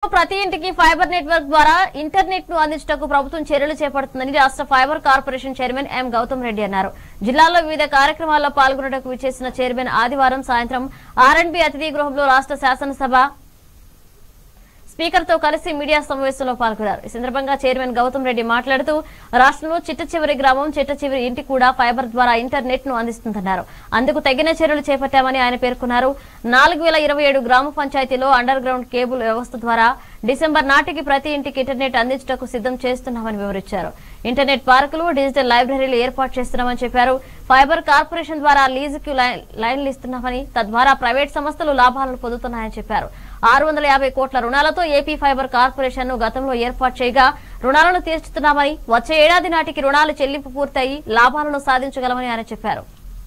ప్రతి ఇంటికి fibre network ద్వారా ఇంటర్నెట్ ను అందించడానికి ప్రభుత్వం చర్యలు చేపడుతుందని రాష్ట్ర fibre corporation chairman M Gautam Reddy అన్నారు జిల్లాలో వివిధ కార్యక్రమాల్లో పాల్గొనడానికి విచ్చేసిన చైర్మన్ ఆదివారం సాయంత్రం ఆర్ఎండ్బి అతిథి గృహంలో రాష్ట్ర శాసనసభ స్పీకర్ తో కలిసి మీడియా సమావేశంలో పాల్గొన్నారు ఈ సందర్భంగా చైర్మన్ గౌతమ్ రెడ్డి మాట్లాడుతూ రాష్ట్రంలో చిట్ట చివరి గ్రామం చిట్ట చివరి ఇంటి కూడా ఫైబర్ ద్వారా ఇంటర్నెట్ ను అందిస్తుందన్నారు అందుకు తగిన చర్యలు చేపట్టామని ఆయన పేర్కొన్నారు నాలుగు వేల ఇరవై ఏడు గ్రామ పంచాయతీలో అండర్ గ్రౌండ్ కేబుల్ వ్యవస్థ ద్వారా డిసెంబర్ నాటికి ప్రతి ఇంటికి ఇంటర్నెట్ అందించడానికి సిద్ధం చేస్తున్నామని వివరించారు ఇంటర్నెట్ పార్కులు డిజిటల్ లైబ్రరీలు ఏర్పాటు చేస్తున్నామని చెప్పారు ఫైబర్ కార్పొరేషన్ ద్వారా లీజుకు లై- లైన్లు ఇస్తున్నామని తద్వారా ప్రైవేట్ సంస్థలు లాభాలను పొందుతున్నాయని చెప్పారు ఆరు వందల యాభై కోట్ల రుణాలతో ఏపీ ఫైబర్ కార్పొరేషన్ ను గతంలో ఏర్పాటు చేయగా రుణాలను తీర్చుతున్నామని వచ్చే ఏడాది నాటికి రుణాలు చెల్లింపు పూర్తయి లాభాలను సాధించగలమని ఆయన చెప్పారు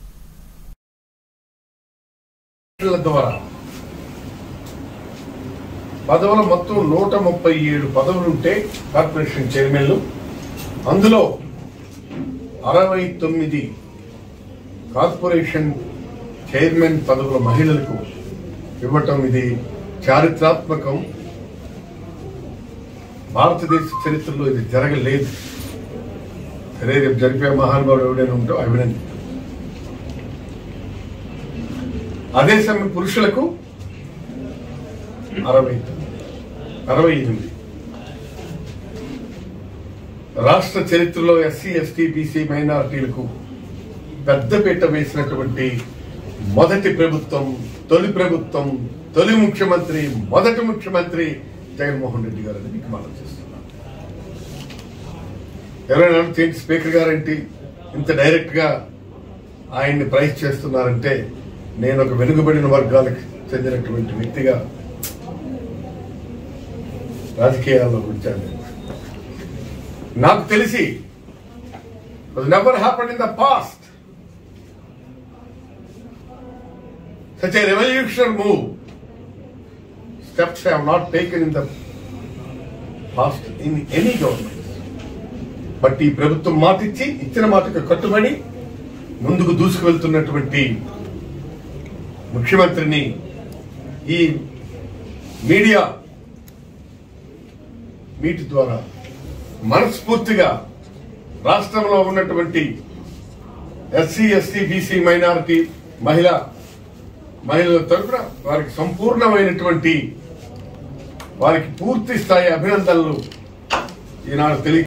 ల ద్వారా పదవులు మొత్తం నూట ముప్పై ఏడు పదవులుంటే కార్పొరేషన్ చైర్మన్లు అందులో అరవై తొమ్మిది కార్పొరేషన్ చైర్మన్ పదవుల మహిళలకు ఇవ్వటం ఇది చారిత్రాత్మకం భారతదేశ చరిత్రలో ఇది జరగలేదు సరే రేపు జరిపే మహానుభావుడు ఎవడైనా ఉంటో అభినందన అదే సమయం పురుషులకు అరవై తొమ్మిది అరవై ఎనిమిది రాష్ట్ర చరిత్రలో ఎస్సీ ఎస్టీ బీసీ మైనారిటీలకు పెద్దపీట వేసినటువంటి మొదటి ప్రభుత్వం తొలి ప్రభుత్వం తొలి ముఖ్యమంత్రి మొదటి ముఖ్యమంత్రి జగన్మోహన్ రెడ్డి గారు అని మీకు మనం చేస్తున్నాను ఎవరైనా అడిగితే ఏంటి స్పీకర్ గారేంటి ఇంత డైరెక్ట్ గా ఆయన్ని ప్రైజ్ చేస్తున్నారంటే నేను ఒక వెనుకబడిన వర్గాలకు చెందినటువంటి వ్యక్తిగా రాజకీయాల్లో వచ్చాను నాకు తెలిసి never happen in the past such a revolutionary move steps have not taken in the past in any government but ఈ ప్రభుత్వం మాట ఇచ్చి ఇచ్చిన మాటకు కట్టుబడి ముందుకు దూసుకువెళ్తున్నటువంటి ముఖ్యమంత్రిని ఈ మీడియా మీటి ద్వారా మనస్ఫూర్తిగా రాష్ట్రంలో ఉన్నటువంటి ఎస్సీ ఎస్టీ బీసీ మైనారిటీ మహిళ మహిళల తరఫున వారికి సంపూర్ణమైనటువంటి వారికి పూర్తి స్థాయి అభినందనలు ఈనాడు తెలియ